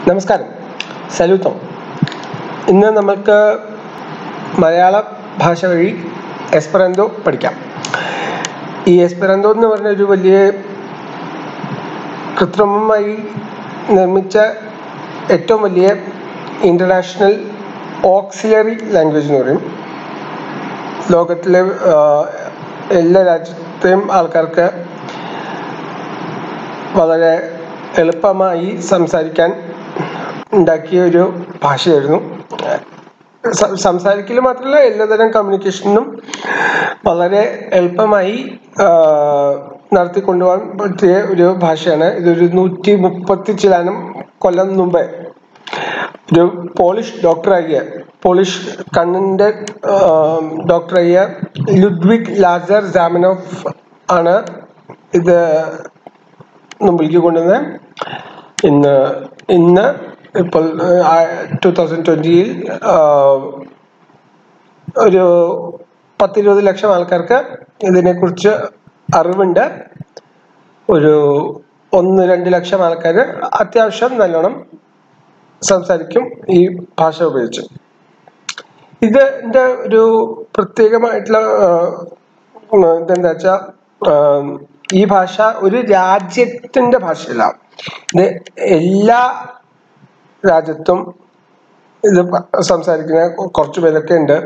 നമസ്കാരം സലൂത്തോ ഇന്ന് നമുക്ക് മലയാള ഭാഷ വഴി എസ്പെറന്തോ പഠിക്കാം ഈ എസ്പെറന്തോ എന്ന് പറഞ്ഞ ഒരു വലിയ കൃത്രിമമായി നിർമ്മിച്ച ഏറ്റവും വലിയ ഇൻ്റർനാഷണൽ ഓക്സിലറി ലാംഗ്വേജ് എന്ന് പറയും ലോകത്തിലെ ആ, എല്ലാ രാജ്യത്തെയും ആൾക്കാർക്ക് വളരെ എളുപ്പമായി സംസാരിക്കാൻ ഉണ്ടാക്കിയ ഒരു ഭാഷയായിരുന്നു സ- സംസാരിക്കൽ മാത്രമല്ല എല്ലാതരം കമ്മ്യൂണിക്കേഷനും വളരെ എളുപ്പമായി ആ, നടത്തിക്കൊണ്ടുപോകാൻ പറ്റിയ ഒരു ഭാഷയാണ് ഇതൊരു നൂറ്റി മുപ്പത്തി ചിലാനും കൊല്ലം മുമ്പേ ഒരു പോളിഷ് ഡോക്ടറായ പോളിഷ് കണ്ണിൻ്റെ ഡോക്ടറായ ലുഡ്വിഗ് ലാസർ ജാമിനോഫ് ആണ് ഇത് മുമ്പിലേക്ക് കൊണ്ടുവന്ന് ഇന്ന് ഇന്ന് ഇപ്പോൾ ടു തൗസൻഡ് ട്വൻറ്റിയിൽ ഒരു പത്തിരുപത് ലക്ഷം ആൾക്കാർക്ക് ഇതിനെക്കുറിച്ച് അറിവുണ്ട് ഒരു ഒന്ന് രണ്ട് ലക്ഷം ആൾക്കാർ അത്യാവശ്യം നല്ലോണം സംസാരിക്കും ഈ ഭാഷ ഉപയോഗിച്ച് ഇതിൻ്റെ ഒരു പ്രത്യേകമായിട്ടുള്ള ആ, ഉം, ഇതെന്താ വെച്ചാൽ ഈ ഭാഷ ഒരു രാജ്യത്തിൻ്റെ ഭാഷയല്ല ഇത് എല്ലാ രാജ്യത്തും ഇത് പ- സംസാരിക്കുന്ന കൊ- കുറച്ച് പേരൊക്കെ ഉണ്ട്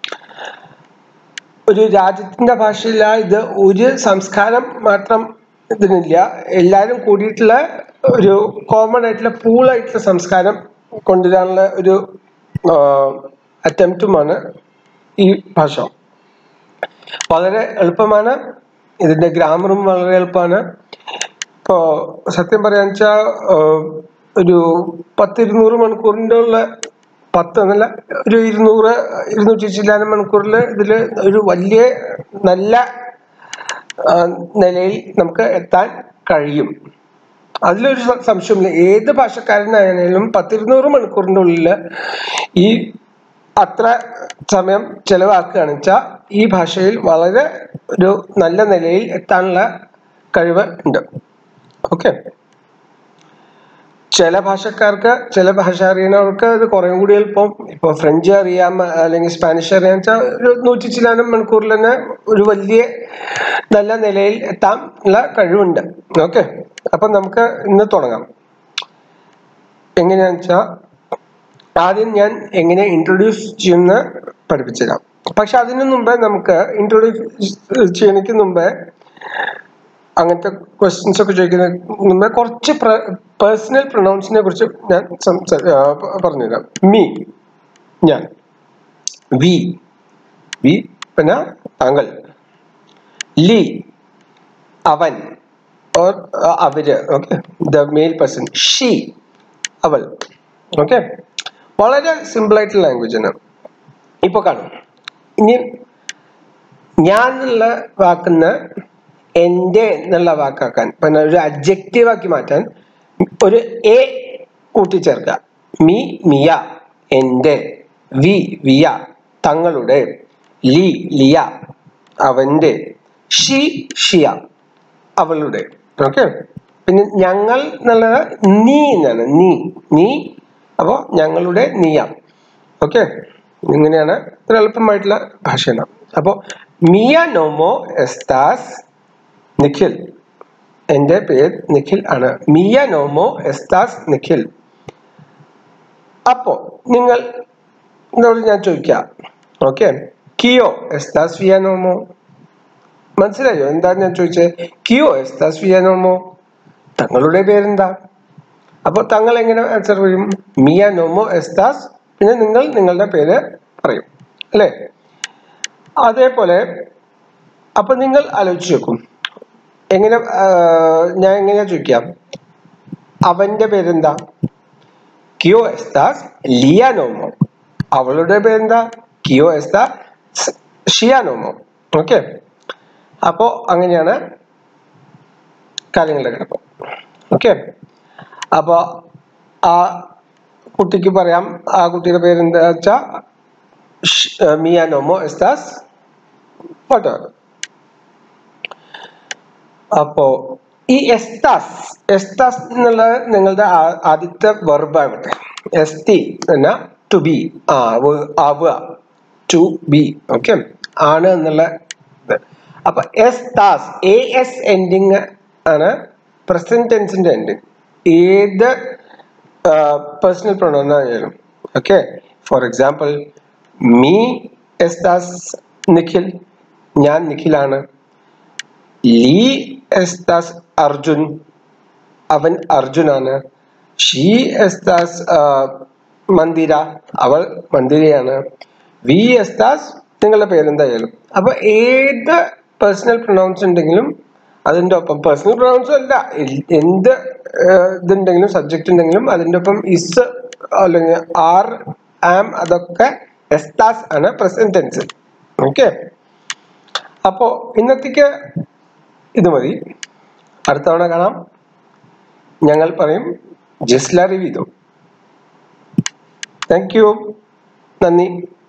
ഒരു രാജ്യത്തിന്റെ ഭാഷയില്ല ഇത് ഒരു സംസ്കാരം മാത്രം ഇതിനില്ല എല്ലാവരും കൂടിയിട്ടുള്ള ഒരു കോമൺ ആയിട്ടുള്ള പൂളായിട്ടുള്ള സംസ്കാരം കൊണ്ടുവരാനുള്ള ഒരു അറ്റംപ്റ്റുമാണ് ഈ ഭാഷ വളരെ എളുപ്പമാണ് ഇതിന്റെ ഗ്രാമറും വളരെ എളുപ്പമാണ് ഇപ്പോൾ സത്യം പറയാന്ന് വെച്ചാൽ ഒരു പത്തിരുന്നൂറ് മണിക്കൂറിൻ്റെ ഉള്ള പത്ത് എന്നല്ല ഒരു ഇരുന്നൂറ് ഇരുന്നൂറ്റി ചില്ലാനം മണിക്കൂറിൽ ഇതിൽ ഒരു വലിയ നല്ല ആ, നിലയിൽ നമുക്ക് എത്താൻ കഴിയും അതിലൊരു സ- സംശയമില്ല ഏത് ഭാഷക്കാരനായാലും പത്തിരുന്നൂറ് മണിക്കൂറിൻ്റെ ഉള്ളിൽ ഈ അത്ര സമയം ചെലവാക്കുകയാണെന്ന് വെച്ചാൽ ഈ ഭാഷയിൽ വളരെ ഒരു നല്ല നിലയിൽ എത്താനുള്ള കഴിവ് ഉണ്ട് ഓക്കെ ചില ഭാഷക്കാർക്ക് ചില ഭാഷ അറിയുന്നവർക്ക് ഇത് കുറേം കൂടി എളുപ്പം ഇപ്പൊ ഫ്രഞ്ച് അറിയാം അല്ലെങ്കിൽ സ്പാനിഷ് അറിയാം വെച്ചാൽ ഒരു നൂറ്റി ചില്ലാനം മണിക്കൂറിൽ തന്നെ ഒരു വലിയ നല്ല നിലയിൽ എത്താൻ ഉള്ള കഴിവുണ്ട് ഓക്കെ അപ്പൊ നമുക്ക് ഇന്ന് തുടങ്ങാം എങ്ങനെയാന്ന് വെച്ചാൽ ആദ്യം ഞാൻ എങ്ങനെ ഇൻട്രൊഡ്യൂസ് ചെയ്യുന്ന പഠിപ്പിച്ചു തരാം പക്ഷെ അതിനു മുമ്പേ നമുക്ക് ഇൻട്രൊഡ്യൂസ് ചെയ്യണയ്ക്ക് മുമ്പേ അങ്ങനത്തെ ക്വസ്റ്റ്യൻസ് ഒക്കെ ചോദിക്കുന്ന മുമ്പേ കുറച്ച് പേഴ്സണൽ പ്രൊനൗൺസിനെ കുറിച്ച് ഞാൻ സംസാ ആ, പ- പറഞ്ഞുതരാം മീ ഞാൻ വി വി പിന്നെ താങ്കൾ ലി അവൻ ഓർ അവര് okay the male person she അവൾ ഓക്കെ വളരെ സിമ്പിൾ ആയിട്ടുള്ള ലാംഗ്വേജ് ആണ് ഇപ്പൊ കാണും ഇനി ഞാൻ എന്നുള്ള വാക്കുന്ന എൻ്റെ എന്നുള്ള വാക്കാക്കാൻ പിന്നെ ഒരു അഡ്ജക്റ്റീവ് ആക്കി മാറ്റാൻ ഒരു എ കൂട്ടിച്ചേർക്കുക മീ മിയ എൻ്റെ വി വിയ തങ്ങളുടെ ലി ലിയ അവൻ്റെ ഷി ഷിയ അവളുടെ ഓക്കെ പിന്നെ ഞങ്ങൾ എന്നുള്ളത് നീ എന്നാണ് നീ നീ അപ്പോൾ ഞങ്ങളുടെ നീയ ഓക്കെ ഇങ്ങനെയാണ് ഒരു എളുപ്പമായിട്ടുള്ള ഭാഷയാണ് അപ്പോൾ മിയ നോമോ എസ്താസ് നിഖിൽ എൻ്റെ പേര് നിഖിൽ ആണ് മിയ നോമോ എസ്താസ് നിഖിൽ അപ്പോ നിങ്ങൾ എന്നോട് ഞാൻ ചോദിക്കാം ഓക്കെ കിയോ എസ്താസ് വിയ നോമോ മനസ്സിലായോ എന്താ ഞാൻ ചോദിച്ചത് കിയോ എസ്താസ് വിയ നോമോ തങ്ങളുടെ പേരെന്താ അപ്പൊ തങ്ങൾ എങ്ങനെ ആൻസർ ചെയ്യും മിയ നോമോ എസ്താസ് പിന്നെ നിങ്ങൾ നിങ്ങളുടെ പേര് പറയും അല്ലേ അതേപോലെ അപ്പൊ നിങ്ങൾ ആലോചിച്ച് നോക്കും എങ്ങനെ ആ, ഞാൻ എങ്ങനെയാ ചോദിക്കാം അവന്റെ പേരെന്താ കിയോ എസ്താസ് ലിയാനോമോ അവളുടെ പേരെന്താ കിയോ എസ്താ ഷിയാനോമോ ഓക്കെ അപ്പോ അങ്ങനെയാണ് കാര്യങ്ങളുടെ കിടപ്പ് ഓക്കെ അപ്പൊ ആ കുട്ടിക്ക് പറയാം ആ കുട്ടിയുടെ പേരെന്താ വെച്ചാ മിയാനോമോ എസ്താസ് വാട്ടർ അപ്പോ ഈ എസ്താസ് എസ്താസ് എന്നുള്ളത് നിങ്ങളുടെ ആ- ആദ്യത്തെ വെർബാണ് എസ് ടി എന്ന ടു ബി ആവുക ടു ബി ഓക്കെ ആണ് എന്നുള്ള ഇത് അപ്പൊ എസ് താസ് എ എസ് എൻഡിങ് ആണ് പ്രസന്റ് ടെൻസിന്റെ എൻഡിങ് ഏത് പേഴ്സണൽ പ്രൊണൗൺ ആയാലും ഓക്കെ ഫോർ എക്സാമ്പിൾ മീ എസ്താസ് നിഖിൽ ഞാൻ നിഖിലാണ് ലീ എസ്താസ് അർജുൻ അവൻ അർജുനാണ് ഷീ എസ്താസ് മന്ദിര അവൾ മന്ദിരയാണ് വി എസ്താസ് നിങ്ങളുടെ പേരെന്തായാലും അപ്പൊ ഏത് പേഴ്സണൽ പ്രൊണൗൺസ് ഉണ്ടെങ്കിലും അതിന്റെ ഒപ്പം പേഴ്സണൽ പ്രൊണൗൺസും അല്ല എൽ- എന്ത് ഏർ, ഇതുണ്ടെങ്കിലും സബ്ജക്റ്റ് ഉണ്ടെങ്കിലും അതിന്റെ ഒപ്പം ഇസ് അല്ലെങ്കിൽ ആർ ആം അതൊക്കെ എസ്താസ് ആണ് പ്രസന്റ് ടെൻസ് ഓക്കെ അപ്പോ ഇന്നത്തേക്ക് ഇത് മതി അടുത്ത തവണ കാണാം ഞങ്ങൾ പറയും ജിസ്ല റിവീതോ താങ്ക് യു നന്ദി